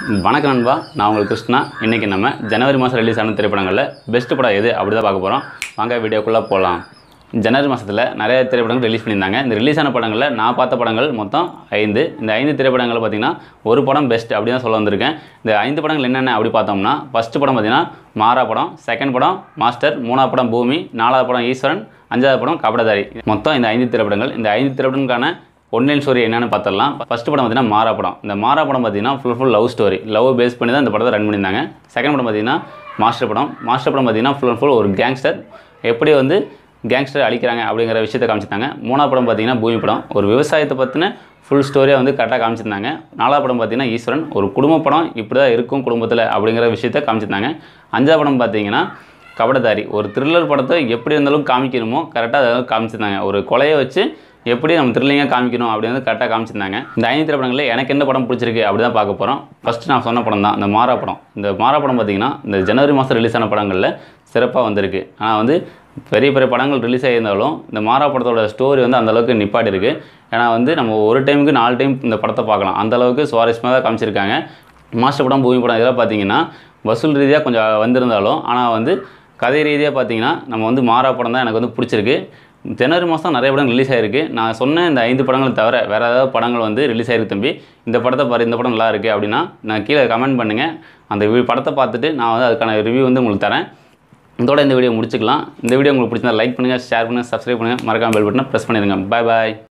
வணக்கம் நண்பா நான் உங்களுக்கு கிருஷ்ணா இன்றைக்கி நம்ம ஜனவரி மாதம் ரிலீஸ் ஆன திரைப்படங்களில் பெஸ்ட் படம் எது அப்படி தான் பார்க்க போகிறோம் வாங்க வீடியோக்குள்ளே போகலாம் ஜனவரி மாதத்தில் நிறைய திரைப்படங்கள் ரிலீஸ் பண்ணியிருந்தாங்க இந்த ரிலீஸ் ஆன படங்களில் நான் பார்த்த படங்கள் மொத்தம் ஐந்து இந்த ஐந்து திரைப்படங்கள் பார்த்திங்கன்னா ஒரு படம் பெஸ்ட் அப்படி தான் சொல்ல வந்திருக்கேன் இந்த ஐந்து படங்கள் என்னென்ன அப்படி பார்த்தோம்னா ஃபஸ்ட்டு படம் பார்த்திங்கன்னா மாறா படம் செகண்ட் படம் மாஸ்டர் மூணாவது படம் பூமி நாலாவது படம் ஈஸ்வரன் அஞ்சாவது படம் கபடதாரி மொத்தம் இந்த ஐந்து திரைப்படங்கள் இந்த ஐந்து திரைப்படங்களுக்கான ஒன்லைன் ஸ்டோரி என்னென்னு பார்த்துடலாம் ஃபஸ்ட் படம் பார்த்தீங்கன்னா மாறா படம் இந்த மாறா படம் பார்த்தீங்கன்னா full full love story love base பண்ணி தான் இந்த படத்தை ரன் பண்ணியிருந்தாங்க செகண்ட் படம் பார்த்தீங்கன்னா மாஸ்டர் படம் மாஸ்டர் படம் பார்த்தீங்கன்னா ஃபுல் அண்ட் ஃபுல் ஒரு கேங்ஸ்டர் எப்படி வந்து கேங்ஸ்டர் அழிக்கிறாங்க அப்படிங்கிற விஷயத்தை காமிச்சிருந்தாங்க மூணாவது படம் பார்த்தீங்கன்னா பூமி படம் ஒரு விவசாயத்தை பற்றின ஃபுல் ஸ்டோரியாக வந்து கரெக்டாக காமிச்சிருந்தாங்க நாலாவது படம் பார்த்தீங்கன்னா ஈஸ்வரன் ஒரு குடும்ப படம் இப்படி தான் இருக்கும் குடும்பத்தில் அப்படிங்கிற விஷயத்தை காமிச்சிருந்தாங்க அஞ்சாவது படம் பார்த்தீங்கன்னா கபடதாரி ஒரு த்ரில்லர் படத்தை எப்படி இருந்தாலும் காமிக்கணுமோ கரெக்டாக அதை காமிச்சிருந்தாங்க ஒரு கொலையை வச்சு எப்படி நம்ம த்ரில்லிங்காக காமிக்கணும் அப்படின்னு வந்து கரெக்டாக காமிச்சிருந்தாங்க இந்த ஐந்து திரைப்படங்களில் எனக்கு எந்த படம் பிடிச்சிருக்கு அப்படி தான் பார்க்க போகிறோம் ஃபஸ்ட்டு நான் சொன்ன படம் தான் இந்த மாறா படம் இந்த மாறா படம் பார்த்திங்கன்னா இந்த ஜனவரி மாதம் ரிலீஸ் ஆன படங்களில் சிறப்பாக வந்திருக்கு ஆனால் வந்து பெரிய பெரிய படங்கள் ரிலீஸ் ஆகியிருந்தாலும் இந்த மாறா படத்தோட ஸ்டோரி வந்து அந்தளவுக்கு நிப்பாட்டி இருக்குது ஏன்னா வந்து நம்ம ஒரு டைமுக்கு நாலு டைம் இந்த படத்தை பார்க்கலாம் அந்த அளவுக்கு சுவாரஸ்யமாக தான் காமிச்சிருக்காங்க மாஸ்டர் படம் பூமி படம் இதெல்லாம் பார்த்தீங்கன்னா வசூல் ரீதியாக கொஞ்சம் வந்திருந்தாலும் ஆனால் வந்து கதை ரீதியாக பார்த்தீங்கன்னா நம்ம வந்து மாறா படம் தான் எனக்கு வந்து பிடிச்சிருக்கு ஜனவரி மாதம் நிறைய படம் ரிலீஸ் ஆயிருக்கு நான் சொன்ன இந்த ஐந்து படங்களை தவிர வேறு ஏதாவது படங்கள் வந்து ரிலீஸ் ஆயிருக்கு தம்பி இந்த படத்தை பாரு இந்த படம் நல்லா இருக்குது அப்படின்னா நான் கீழே கமெண்ட் பண்ணுங்கள் அந்த வி- படத்தை பார்த்துட்டு நான் வந்து அதுக்கான ரிவ்யூ வந்து உங்களுக்கு தரேன் இதோட இந்த வீடியோ முடிச்சுக்கலாம் இந்த வீடியோ உங்களுக்கு பிடிச்சிருந்தா லைக் பண்ணுங்கள் ஷேர் பண்ணுங்கள் சப்ஸ்கிரைப் பண்ணுங்கள் மறக்காம பெல் பட்டனை ப்ரெஸ் பண்ணிடுங்க பாய் பாய்